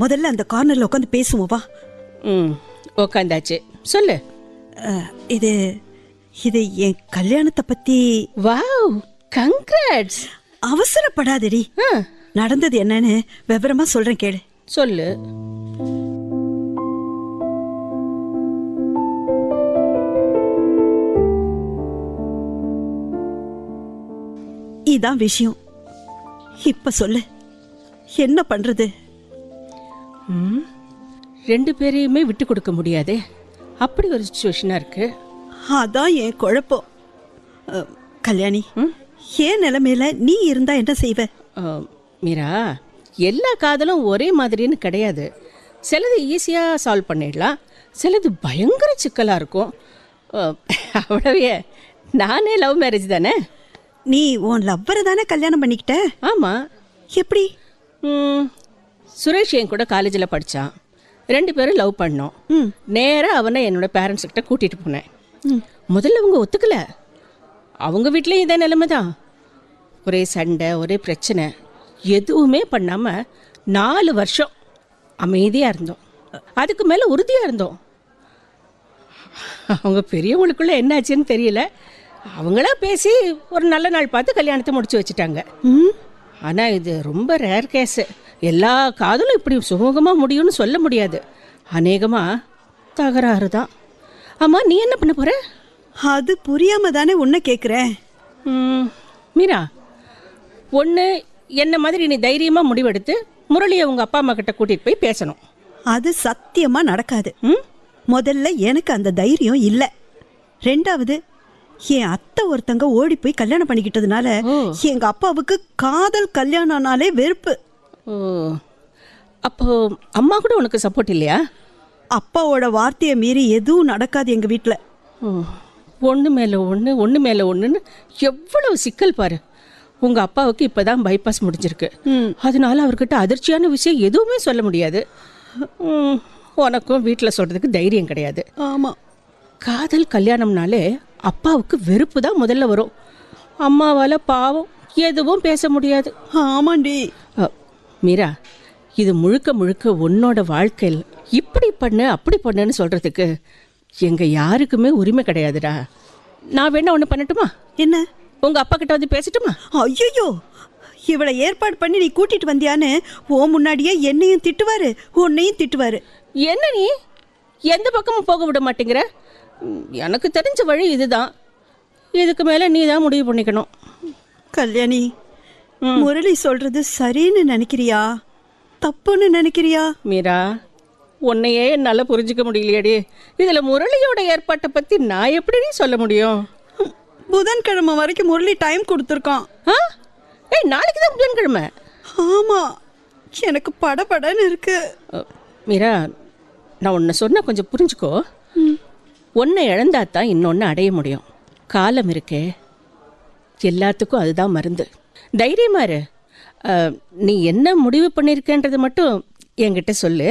முதல்ல அந்த கார்னர்ல உட்காந்து பேசுவோம் வா ம் உக்காந்தாச்சு சொல்லு அஹ், இது இது என் கல்யாணத்தை பத்தி வாவ் கங்க்ராட்ஸ் அவசரப்படாதடி நடந்தது என்னன்னு விவரமா சொல்றேன் கேளு சொல்லு இதான் விஷயம் இப்ப சொல்லு என்ன பண்றது ம் ரெண்டு பேரையுமே விட்டு கொடுக்க முடியாதே அப்படி ஒரு சுச்சுவேஷனாக இருக்கு அதான் என் குழப்பம் அஹ், கல்யாணி ஏன் நிலைமையில நீ இருந்தா என்ன செய்வ அஹ், மீரா எல்லா காதலும் ஒரே மாதிரின்னு கிடையாது சிலது ஈஸியாக சால்வ் பண்ணிடலாம் சிலது பயங்கர சிக்கலாக இருக்கும் அஹ், அவ்வளவே நானே லவ் மேரேஜ் தானே நீ உன் லவ்வரை தானே கல்யாணம் பண்ணிக்கிட்ட ஆமாம் எப்படி ம், சுரேஷ் என் கூட காலேஜில் படித்தான் ரெண்டு பேரும் லவ் பண்ணோம் நேராக அவனை என்னோட பேரண்ட்ஸ் கிட்ட கூட்டிகிட்டு போனேன் முதல்ல அவங்க ஒத்துக்கல அவங்க வீட்லேயும் இதே நிலைமை தான் ஒரே சண்டை ஒரே பிரச்சனை எதுவுமே பண்ணாமல் நாலு வருஷம் அமைதியாக இருந்தோம் அதுக்கு மேலே உறுதியாக இருந்தோம் அவங்க பெரியவங்களுக்குள்ள என்னாச்சுன்னு தெரியல அவங்களா பேசி ஒரு நல்ல நாள் பார்த்து கல்யாணத்தை முடிச்சு வச்சுட்டாங்க ம் ஆனால் இது ரொம்ப ரேர் கேஸு எல்லா காதலும் இப்படி சுமூகமாக முடியும்னு சொல்ல முடியாது அநேகமாக தகராறு தான் ஆமாம் நீ என்ன பண்ண போகிற அது புரியாம தானே உன்னை கேக்குறேன் மீரா ஒன்று என்ன மாதிரி நீ தைரியமாக முடிவெடுத்து முரளியை உங்கள் அப்பா அம்மா கிட்ட கூட்டிகிட்டு போய் பேசணும் அது சத்தியமா நடக்காது ம் முதல்ல எனக்கு அந்த தைரியம் இல்ல ரெண்டாவது என் அத்தை ஒருத்தங்க ஓடி போய் கல்யாணம் பண்ணிக்கிட்டதுனால எங்க அப்பாவுக்கு காதல் கல்யாணம்னாலே வெறுப்பு ஓ அப்போ அம்மா கூட உனக்கு சப்போர்ட் இல்லையா அப்பாவோட வார்த்தையை மீறி எதுவும் நடக்காது எங்க வீட்ல ஒன்று மேலே ஒன்று ஒன்று மேலே ஒன்றுன்னு எவ்வளவு சிக்கல் பாரு உங்கள் அப்பாவுக்கு இப்போ தான் பைபாஸ் முடிஞ்சிருக்கு அதனால அவர்கிட்ட அதிர்ச்சியான விஷயம் எதுவுமே சொல்ல முடியாது ம், உனக்கும் வீட்டில் சொல்கிறதுக்கு தைரியம் கிடையாது ஆமா காதல் கல்யாணம்னாலே அப்பாவுக்கு வெறுப்பு தான் முதல்ல வரும் அம்மாவால் பாவம் எதுவும் பேச முடியாது ஆமாண்டி அ, மீரா இது முழுக்க முழுக்க உன்னோட வாழ்க்கையில் இப்படி பண்ணு அப்படி பண்ணுன்னு சொல்கிறதுக்கு எங்கள் யாருக்குமே உரிமை கிடையாதுடா நான் வேணா ஒன்று பண்ணட்டுமா என்ன உங்கள் அப்பா கிட்ட வந்து பேசட்டுமா ஐயோ இவளை ஏற்பாடு பண்ணி நீ கூட்டிட்டு வந்தியான்னு ஓ முன்னாடியே என்னையும் திட்டுவாரு உன்னையும் திட்டுவாரு என்ன நீ எந்த பக்கமும் போக விட மாட்டேங்கிற ம், எனக்கு தெரிஞ்ச வழி இதுதான் இதுக்கு மேலே நீ தான் முடிவு பண்ணிக்கணும் கல்யாணி முரளி சொல்றது சரின்னு நினைக்கிறியா தப்புன்னு நினைக்கிறியா மீரா உன்னையே என்னால் புரிஞ்சுக்க முடியலையேடி இதில் முரளியோட ஏற்பாட்டை பற்றி நான் எப்படி சொல்ல முடியும் ஹம், புதன்கிழமை வரைக்கும் முரளி டைம் கொடுத்துருக்கான் ஆ ஏய் நாளைக்கு தான் புதன்கிழமை ஆமா எனக்கு படபடன்னு இருக்கு அ, மீரா நான் உன்னை சொன்ன கொஞ்சம் புரிஞ்சுக்கோ ஒன்றை இழந்தா தான் இன்னொன்று அடைய முடியும் காலம் இருக்கே எல்லாத்துக்கும் அதுதான் மருந்து தைரியமா இரு அ, நீ என்ன முடிவு பண்ணியிருக்கேன்றது மட்டும் என்கிட்ட சொல்லு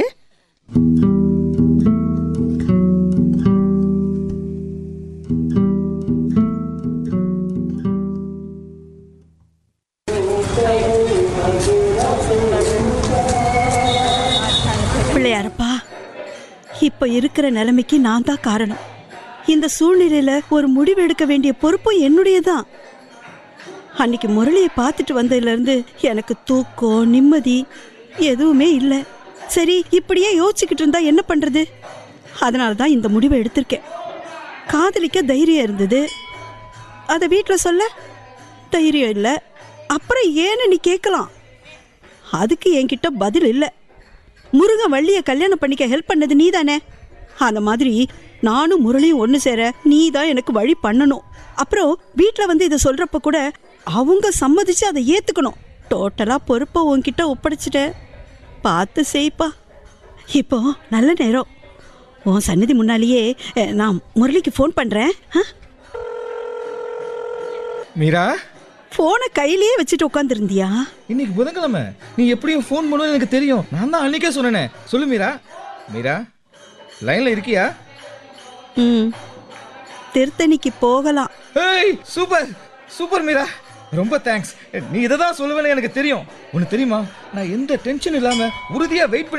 பிள்ளையாரப்பா இப்ப இருக்கிற நிலைமைக்கு நான் தான் காரணம் இந்த சூழ்நிலையில ஒரு முடிவு எடுக்க வேண்டிய பொறுப்பும் என்னுடையதான் அன்னைக்கு முரளியை பார்த்துட்டு வந்ததுல இருந்து எனக்கு தூக்கம் நிம்மதி எதுவுமே இல்லை சரி இப்படியே யோசிச்சுக்கிட்டு இருந்தா என்ன பண்றது அதனால தான் இந்த முடிவை எடுத்திருக்கேன் காதலிக்க தைரியம் இருந்தது அதை வீட்டில் சொல்ல தைரியம் இல்லை அப்புறம் ஏன்னு நீ கேட்கலாம் அதுக்கு என்கிட்ட பதில் இல்லை முருகன் வள்ளியை கல்யாணம் பண்ணிக்க ஹெல்ப் பண்ணது நீ தானே அந்த மாதிரி நானும் முரளியும் ஒன்று சேர நீ தான் எனக்கு வழி பண்ணணும் அப்புறம் வீட்டில் வந்து இதை சொல்கிறப்ப கூட அவங்க சம்மதிச்சு அதை ஏற்றுக்கணும் டோட்டலாக பொறுப்பை உன்கிட்ட ஒப்படைச்சிட்டேன் பார்த்து செய்ப்பா இப்போ நல்ல நேரம் உன் சந்நிதி முன்னாலேயே அஹ், நான் முரளிக்கு ஃபோன் பண்ணுறேன் மீரா ஃபோனை கையிலேயே வச்சுட்டு உட்காந்துருந்தியா இன்னைக்கு புதன்கிழமை நீ எப்படியும் ஃபோன் பண்ணுவேன்னு எனக்கு தெரியும் நான் தான் அன்னைக்கே சொன்னேனே சொல்லு மீரா மீரா லைன்ல இருக்கியா ம் திருத்தணிக்கு போகலாம் ஏய் சூப்பர் சூப்பர் மீரா ரொம்ப தேங்க்ஸ் நீ இதை தான் சொல்லுவேன்னு எனக்கு தெரியும் உனக்கு தெரியுமா நான் எந்த டென்ஷன் இல்லாம உறுதியா வெயிட் பண்ணி